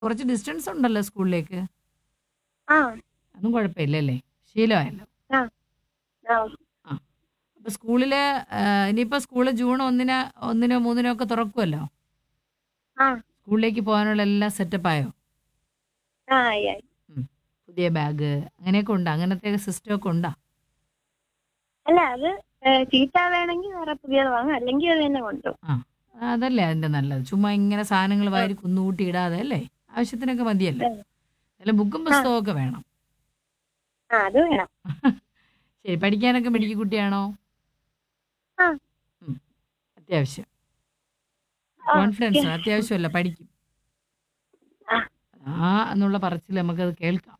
കുറച്ച് ഡിസ്റ്റൻസ് ഉണ്ടല്ലോ സ്കൂളിലേക്ക് ആ അതും കുഴപ്പമില്ലല്ലേ ശീലമായല്ലോ ആ ആ അപ്പോൾ സ്കൂളിൽ ഇനിയിപ്പോൾ സ്കൂൾ ജൂൺ ഒന്നിന് ഒന്നിനോ മൂന്നിനോ ഒക്കെ തുറക്കുമല്ലോ ആ സ്കൂളിലേക്ക് പോകാനുള്ള എല്ലാം സെറ്റപ്പായോ ആ ആയി ആയി പുതിയ ബാഗ് അങ്ങനെയൊക്കെ ഉണ്ടോ അങ്ങനത്തെ സിസ്റ്റം ഒക്കെ ഉണ്ടോ അല്ല അത് ഏ, ചീത്ത വേണമെങ്കിൽ വേറെ പുതിയത് വാങ്ങും അല്ലെങ്കിൽ അത് തന്നെ കൊണ്ടുപോകും ആ അതല്ലേ അതിൻ്റെ നല്ലത് ചുമ്മാ ഇങ്ങനെ സാധനങ്ങൾ വാരി കുന്നുകൂട്ടി ഇടാതെ അല്ലേ ആവശ്യത്തിനൊക്കെ മതിയല്ലോ അല്ല ബുക്കും പുസ്തകവും ഒക്കെ വേണം ആ അത് വേണം ശരി പഠിക്കാനൊക്കെ മിടുക്കി കുട്ടിയാണോ ആ. ഉം. അത്യാവശ്യം ആ, കോൺഫിഡൻസ് അത്യാവശ്യമല്ല പഠിക്കും ആ. ആ എന്നുള്ള പറച്ചിൽ നമുക്കത് കേൾക്കാം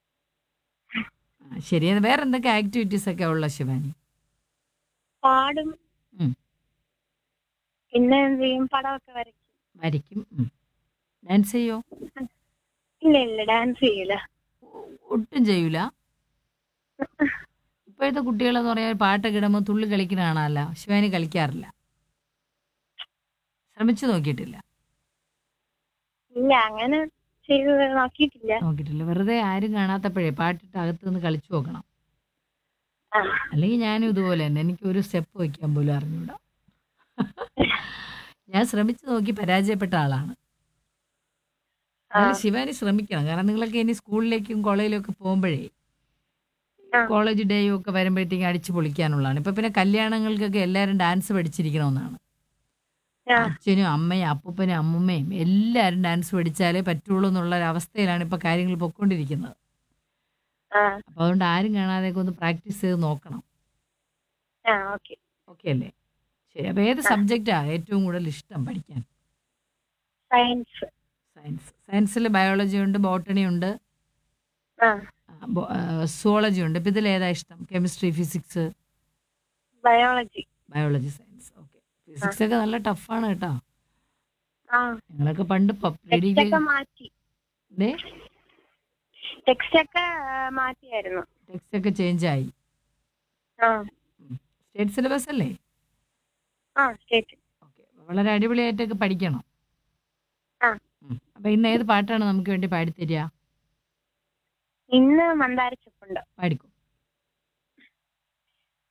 ആ, ശരി എന്നാ വേറെ എന്തൊക്കെ ആക്ടിവിറ്റീസ് ഒക്കെ ഉള്ള ശിവാനി പാടും ഉം. പിന്നെ എന്ത് ചെയ്യും പടമൊക്കെ വരയ്ക്കും വരയ്ക്കും ഡാൻസ് ചെയ്യോ ഇല്ല ഇല്ല ഡാൻസ് ചെയ്യില്ല ഒ- ഒട്ടും ചെയ്യൂല ഇപ്പോഴത്തെ കുട്ടികളെന്ന് പറഞ്ഞാൽ പാട്ടൊക്കെ ഇടുമ്പോൾ തുള്ളി കളിക്കുന്ന കാണാമല്ല ശിവാനി കളിക്കാറില്ല ശ്രമിച്ചു നോക്കിയിട്ടില്ല ഇല്ല അങ്ങനെ ചെയ്ത് നോക്കിയിട്ടില്ല നോക്കിയിട്ടില്ല വെറുതെ ആരും കാണാത്തപ്പോഴേ പാട്ടിട്ട് അകത്ത് നിന്ന് കളിച്ചു നോക്കണം ആ അല്ലെങ്കിൽ ഞാനും ഇതുപോലെ തന്നെ എനിക്ക് ഒരു സ്റ്റെപ്പ് വയ്ക്കാൻ പോലും അറിഞ്ഞൂടാ ഞാൻ ശ്രമിച്ചു നോക്കി പരാജയപ്പെട്ട ആളാണ് എന്നാലും ശിവാനി ശ്രമിക്കണം കാരണം നിങ്ങളൊക്കെ ഇനി സ്കൂളിലേക്കും കോളേജിലും ഒക്കെ പോകുമ്പോഴേ ആ. കോളേജ് ഡേയും ഒക്കെ വരുമ്പോഴത്തേക്കും അടിച്ചു പൊളിക്കാനുള്ളതാണ് ഇപ്പൊ പിന്നെ കല്യാണങ്ങൾക്കൊക്കെ എല്ലാവരും ഡാൻസ് പഠിച്ചിരിക്കണമെന്നാണ് ആ അച്ഛനും അമ്മയും അപ്പൂപ്പനും അമ്മുമ്മയും എല്ലാവരും ഡാൻസ് പഠിച്ചാലേ പറ്റുള്ളൂ എന്നുള്ള ഒരു അവസ്ഥയിലാണ് ഇപ്പൊ കാര്യങ്ങൾ പൊയ്ക്കൊണ്ടിരിക്കുന്നത് ആ അപ്പൊ അതുകൊണ്ട് ആരും കാണാതെയൊക്കെ ഒന്ന് പ്രാക്ടീസ് ചെയ്ത് നോക്കണം ആ ഓക്കെ ഓക്കെ അല്ലേ ശരി അപ്പൊ ഏത് സബ്ജക്റ്റാ ഏറ്റവും കൂടുതൽ ഇഷ്ടം പഠിക്കാൻ സയൻസ് സയൻസ് സയൻസിൽ ബയോളജി ഉണ്ട് ബോട്ടണി ഉണ്ട് ആ സുവോളജി ഉണ്ട് ഇപ്പൊ ഇതിൽ ഏതാ ഇഷ്ടം chemistry physics biology biology science okay physics ഒക്കെ നല്ല ടഫാണ് കേട്ടോ ആ ഞങ്ങളൊക്കെ പണ്ട് ടെക്സ്റ്റ് ഒക്കെ മാറ്റി ഡേ ടെക്സ്റ്റ് ഒക്കെ ആ, മാറ്റിയായിരുന്നു ടെക്സ്റ്റ് ഒക്കെ ചേഞ്ച് ആയി ആ സ്റ്റേറ്റ് സിലബസ് അല്ലേ ആ സ്റ്റേറ്റ് ഓക്കെ വളരെ അടിപൊളിയായിട്ടൊക്കെ പഠിക്കണം ആ. ഉം. അപ്പൊ ഇന്ന് ഏത് പാട്ടാണ് നമുക്ക് വേണ്ടി പാടിത്തരിക ഇന്ന് മന്ദാര ചെപ്പുണ്ട് പാടിക്കും